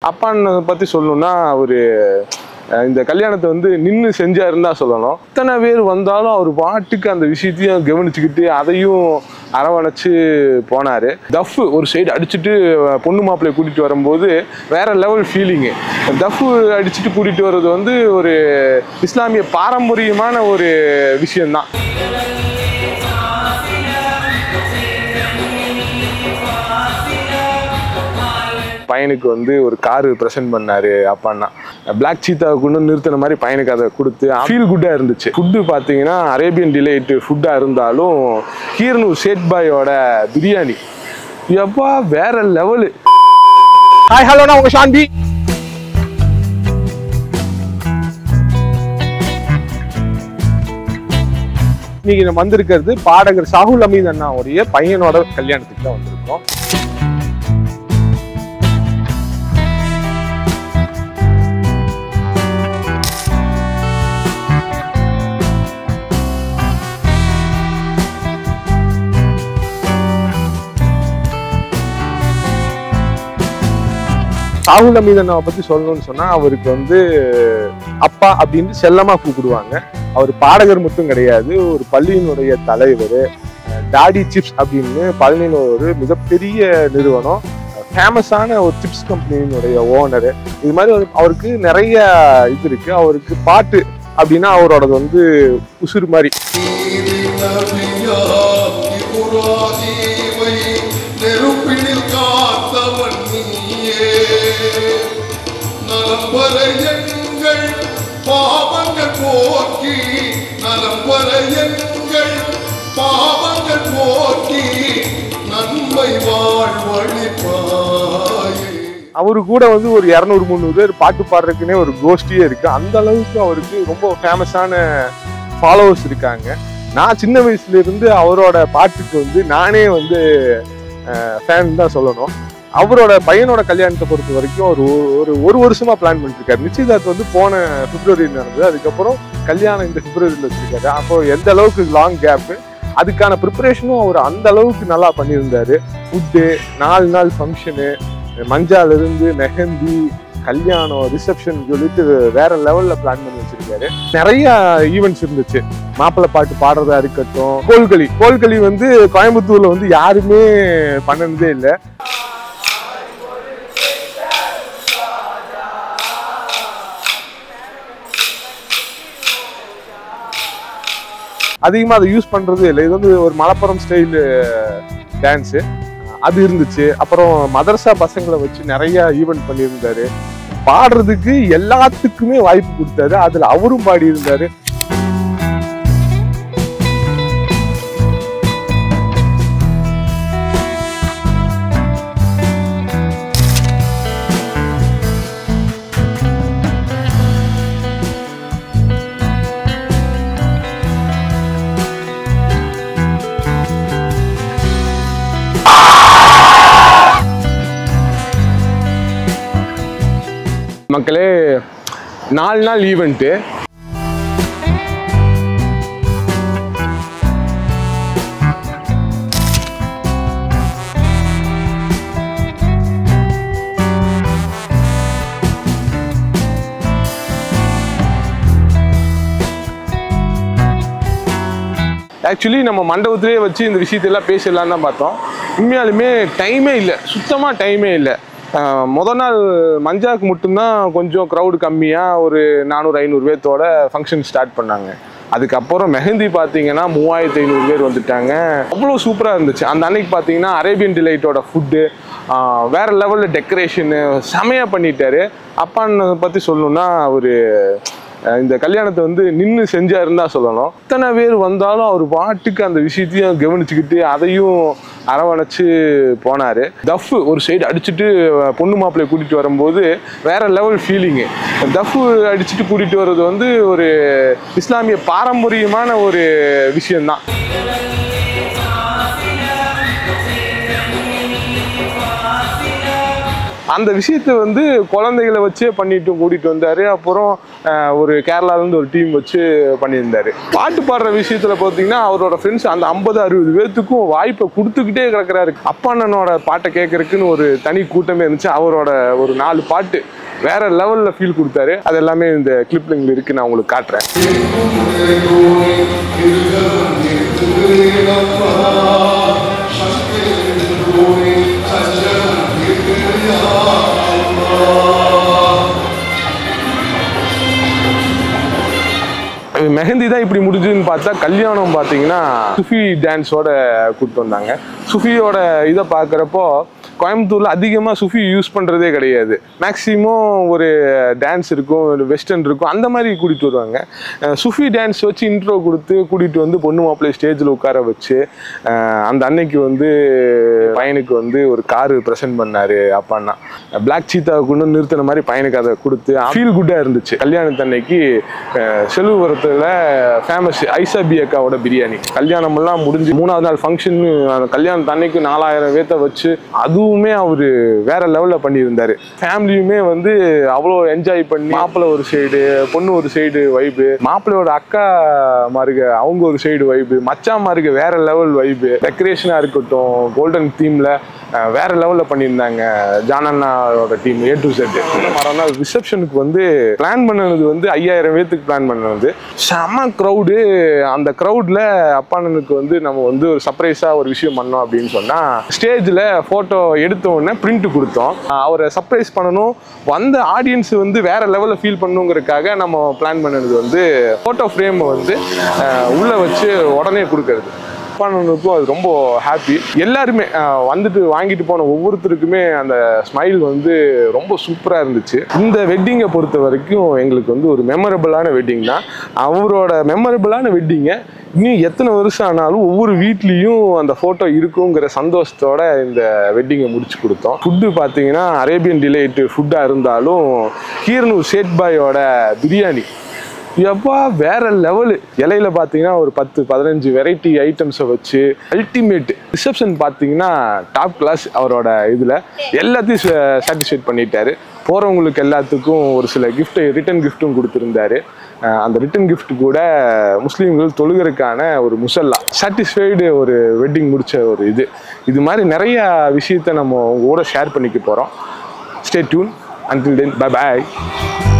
அப்பான்னு பற்றி சொல்லணும்னா ஒரு இந்த கல்யாணத்தை வந்து நின்று செஞ்சாருன்னு தான் சொல்லணும் இத்தனை பேர் வந்தாலும் அவர் பாட்டுக்கு அந்த விஷயத்தையும் கவனிச்சுக்கிட்டு அதையும் அரவணைச்சு போனார் தஃப் ஒரு சைடு அடிச்சுட்டு பொண்ணு மாப்பிள்ளையை கூட்டிகிட்டு வரும்போது வேற லெவல் ஃபீலிங்கு தஃப் அடிச்சுட்டு கூட்டிகிட்டு வர்றது வந்து ஒரு இஸ்லாமிய பாரம்பரியமான ஒரு விஷயம்தான் பையனுக்கு வந்து ஒரு காரு ப்ரெசென்ட் பண்ணாரு அப்பான்னா பிளாக் சீத்தாவை கொண்டு வந்து நிறுத்தின மாதிரி பையனுக்கு அதை கொடுத்து ஃபீல் குட்டாக இருந்துச்சு ஃபுட்டு பார்த்தீங்கன்னா அரேபியன் டிலைட் ஃபுட்டாக இருந்தாலும் கீரனூர் சேட் பாயோட பிரியாணி எப்பா வேற லெவலு ஹாய் ஹலோ நான் உங்க சாந்தி இன்னைக்கு நம்ம வந்திருக்கிறது பாடகர் சாகுல் அமீத் அண்ணாவுடைய பையனோட கல்யாணத்துக்கு தான் வந்திருக்கோம் சாகுல் அமீத் அண்ணாவை பத்தி சொல்லணும்னு சொன்னா அவருக்கு வந்து அப்பா அப்படின்னு செல்லமா கூப்பிடுவாங்க அவர் பாடகர் மட்டும் கிடையாது ஒரு பள்ளியினுடைய தலைவர் டாடி சிப்ஸ் அப்படின்னு பழனியில் ஒரு மிகப்பெரிய நிறுவனம் ஃபேமஸான ஒரு சிப்ஸ் கம்பெனியினுடைய ஓனர் இது மாதிரி ஒரு- அவருக்கு நிறைய இது இருக்கு அவருக்கு பாட்டு அப்படின்னா அவரோடது வந்து உசுறு மாதிரி இப்ராஹீமை நெருப்பினில் காத்தவன் நீயே நலம்பர எங்கள் பாவங்கள் போக்கி நலம்பர எங்கள் பாவங்கள் போக்கி நன்மை வாழ்வழிப்பாயே அவரு கூட வந்து ஒரு இரநூறு முந்நூறு பேர் பாட்டு பாடுறதுக்குன்னே ஒரு கோஷ்டியே இருக்கு அந்த அளவுக்கு அவருக்கு ரொம்ப ஃபேமஸான ஃபாலோவர்ஸ் இருக்காங்க நான் சின்ன வயசுல இருந்து அவரோட பாட்டுக்கு வந்து நானே வந்து ஃபேன் தான் சொல்லணும் அவரோட பையனோட கல்யாணத்தை பொறுத்த வரைக்கும் ஒரு ஒரு ஒரு வருஷமா பிளான் பண்ணிட்டு இருக்காரு நிச்சயதார்த்தம் வந்து போன பிப்ரவரியில் நடந்தது அதுக்கப்புறம் கல்யாணம் இந்த பிப்ரவரியில் வச்சிருக்காரு அப்போ எந்த அளவுக்கு லாங் கேப்பு அதுக்கான ப்ரிப்பரேஷனும் அவர் அந்த அளவுக்கு நல்லா பண்ணியிருந்தாரு ஃபுட்டு நாலு நாள் ஃபங்க்ஷனு மஞ்சால இருந்து மெஹந்தி கல்யாணம் ரிசப்ஷன் சொல்லிட்டு வேற லெவல்ல பிளான் பண்ணி வச்சிருக்காரு நிறைய ஈவெண்ட்ஸ் இருந்துச்சு மாப்பிள்ளை பாட்டு பாடுறதா இருக்கட்டும் கோல்களி கோல்களி வந்து கோயம்புத்தூர்ல வந்து யாருமே பண்ணனதே இல்லை அதிகமா அதை யூஸ் பண்றதே இல்லை இது வந்து ஒரு மலப்புரம் ஸ்டைல் டான்ஸு அது இருந்துச்சு அப்புறம் மதரசா பசங்களை வச்சு நிறைய ஈவெண்ட் பண்ணியிருந்தாரு பாடுறதுக்கு எல்லாத்துக்குமே வாய்ப்பு கொடுத்தாரு அதுல அவரும் பாடி இருந்தாரு மக்களே நாலு நாள் ஈவெண்ட்டு ஆக்சுவலி நம்ம மண்டபத்திலே வச்சு இந்த விஷயத்தெல்லாம் பேசிடலாம் தான் பார்த்தோம் உண்மையாலுமே டைமே இல்லை சுத்தமாக டைமே இல்லை ஆஹ் முத நாள் மஞ்சாக்கு மட்டும்தான் கொஞ்சம் க்ரௌடு கம்மியாக ஒரு நானூறு ஐநூறு பேர்த்தோட ஃபங்க்ஷன் ஸ்டார்ட் பண்ணாங்க அதுக்கப்புறம் மெஹந்தி பார்த்தீங்கன்னா மூவாயிரத்தி ஐநூறு பேர் வந்துட்டாங்க அவ்வளோ சூப்பராக இருந்துச்சு அந்த அன்னைக்கு பார்த்தீங்கன்னா அரேபியன் டிலைட்டோட ஃபுட்டு வேற லெவலில் டெக்கரேஷனு செமையாக பண்ணிட்டாரு அப்பான்னு பற்றி சொல்லணும்னா ஒரு அஹ் இந்த கல்யாணத்தை வந்து நின்று செஞ்சாருன்னு தான் சொல்லணும் இத்தனை பேர் வந்தாலும் அவர் பாட்டுக்கு அந்த விஷயத்தையும் கவனிச்சுக்கிட்டு அதையும் அரவணைச்சு போனார் தஃப் ஒரு சைடு அடிச்சுட்டு அஹ், பொண்ணு மாப்பிள்ளையை கூட்டிகிட்டு வரும்போது வேற லெவல் ஃபீலிங்கு தஃப் அடிச்சுட்டு கூட்டிகிட்டு வர்றது வந்து ஒரு இஸ்லாமிய பாரம்பரியமான ஒரு விஷயம்தான் அந்த விஷயத்தை வந்து குழந்தைகளை வச்சே பண்ணிட்டு கூட்டிட்டு வந்தாரு அப்புறம் அஹ், ஒரு கேரளால இருந்து ஒரு டீம் வச்சு பண்ணியிருந்தாரு பாட்டு பாடுற விஷயத்துல பார்த்தீங்கன்னா அவரோட ஃப்ரெண்ட்ஸ் அந்த ஐம்பது அறுபது பேர்த்துக்கும் வாய்ப்பை கொடுத்துக்கிட்டே கிடக்குறாரு அப்பா அண்ணனோட பாட்டை கேட்கறதுக்குன்னு ஒரு தனி கூட்டமே இருந்துச்சு அவரோட ஒரு நாலு பாட்டு வேற லெவல்ல ஃபீல் கொடுத்தாரு அது எல்லாமே இந்த கிளிப்லிங்ல இருக்கு நான் உங்களுக்கு காட்டுறேன் மெஹந்தி தான் இப்படி முடிஞ்சுதுன்னு பார்த்தா கல்யாணம் பார்த்தீங்கன்னா சுஃபி டான்ஸோட கூப்பிட்டு வந்தாங்க சுஃபியோட இதை பார்க்குறப்போ கோயம்புத்தூர்ல அதிகமாக சுஃபி யூஸ் பண்ணுறதே கிடையாது மேக்ஸிமம் ஒரு டான்ஸ் இருக்கும் ஒரு வெஸ்டர்ன் இருக்கும் அந்த மாதிரி கூட்டிகிட்டு வருவாங்க அஹ் சுஃபி டான்ஸ் வச்சு இன்ட்ரோ கொடுத்து கூட்டிகிட்டு வந்து பொண்ணு மாப்பிள்ளை ஸ்டேஜில் உட்கார வச்சு அஹ் அந்த அன்னைக்கு வந்து பையனுக்கு வந்து ஒரு காரு ப்ரெசென்ட் பண்ணாரு அப்பான்னா பிளாக் சீத்தாவை கொண்டு நிறுத்தின மாதிரி பையனுக்கு அதை கொடுத்து ஃபீல் குட்டாக இருந்துச்சு கல்யாணத்தன்னைக்கு அஹ் செலுவரத்தில் ஃபேமஸ் ஐசாபி அக்காவோட பிரியாணி கல்யாணமெல்லாம் முடிஞ்சு மூணாவது நாள் ஃபங்க்ஷன் அந்த கல்யாணத்து அன்னைக்கு நாலாயிரம் பேத்த வச்சு அதுவுமே அவர் வேற லெவலில் பண்ணியிருந்தாரு ஃபேமிலியுமே வந்து அவ்வளோ என்ஜாய் பண்ணி மாப்பிள்ளை ஒரு சைடு பொண்ணு ஒரு சைடு வைபு மாப்பிள்ளையோட அக்கா மாருக அவங்க ஒரு சைடு வைபு மச்சான் மாருக வேற லெவல் வைபு டெக்கரேஷனாக இருக்கட்டும் கோல்டன் தீமில் வேற லெவலில் பண்ணியிருந்தாங்க ஜானண்ணாவோட டீம் ஏ டு செட் மறுநாள் ரிசப்ஷனுக்கு வந்து பிளான் பண்ணது வந்து ஐயாயிரம் பேத்துக்கு பிளான் பண்ணது செம க்ரௌடு அந்த க்ரௌடில் அப்பாண்ணனுக்கு வந்து நம்ம வந்து ஒரு சர்ப்ரைஸாக ஒரு விஷயம் பண்ணோம் அப்படின்னு சொன்னால் ஸ்டேஜில் ஃபோட்டோ எடுத்த உடனே பிரிண்ட் கொடுத்தோம் அவரை சர்ப்ரைஸ் பண்ணணும் வந்த ஆடியன்ஸ் வந்து வேற லெவலில் ஃபீல் பண்ணுங்கிறதுக்காக நம்ம பிளான் பண்ணது வந்து ஃபோட்டோ ஃப்ரேம் வந்து அஹ், உள்ள வச்சு உடனே கொடுக்கறது அப்பானுக்கும் அது ரொம்ப ஹாப்பி எல்லாருமே அஹ், வந்துட்டு வாங்கிட்டு போன ஒவ்வொருத்தருக்குமே அந்த ஸ்மைல் வந்து ரொம்ப சூப்பராக இருந்துச்சு இந்த வெட்டிங்கை பொறுத்த வரைக்கும் எங்களுக்கு வந்து ஒரு மெமரபிளான வெட்டிங் தான் அவரோட மெமரபிளான வெட்டிங்கை இன்னும் எத்தனை வருஷம் ஆனாலும் ஒவ்வொரு வீட்லேயும் அந்த ஃபோட்டோ இருக்குங்கிற சந்தோஷத்தோட இந்த வெட்டிங்கை முடிச்சு கொடுத்தோம் ஃபுட்டு பார்த்தீங்கன்னா அரேபியன் டிலைட் ஃபுட்டாக இருந்தாலும் கீரனூர் சேட் பாயோட பிரியாணி எப்பா வேற லெவலு இலையில பார்த்தீங்கன்னா ஒரு பத்து பதினஞ்சு வெரைட்டி ஐட்டம்ஸை வச்சு அல்டிமேட் ரிசப்ஷன் பார்த்தீங்கன்னா டாப் கிளாஸ் அவரோட இதில் எல்லாத்தையும் சாட்டிஸ்ஃபைட் பண்ணிட்டாரு போகிறவங்களுக்கு எல்லாத்துக்கும் ஒரு சில கிஃப்ட் ரிட்டன் கிஃப்ட்டும் கொடுத்துருந்தாரு அஹ் அந்த ரிட்டன் gift கூட முஸ்லீம்கள் தொழுகிறதுக்கான ஒரு முசல்லா சாட்டிஸ்ஃபைடு ஒரு வெட்டிங் முடிச்ச ஒரு இது இது மாதிரி நிறைய விஷயத்த நம்ம உங்க கூட ஷேர் பண்ணிக்க போகிறோம் stay tune until then bye பாய்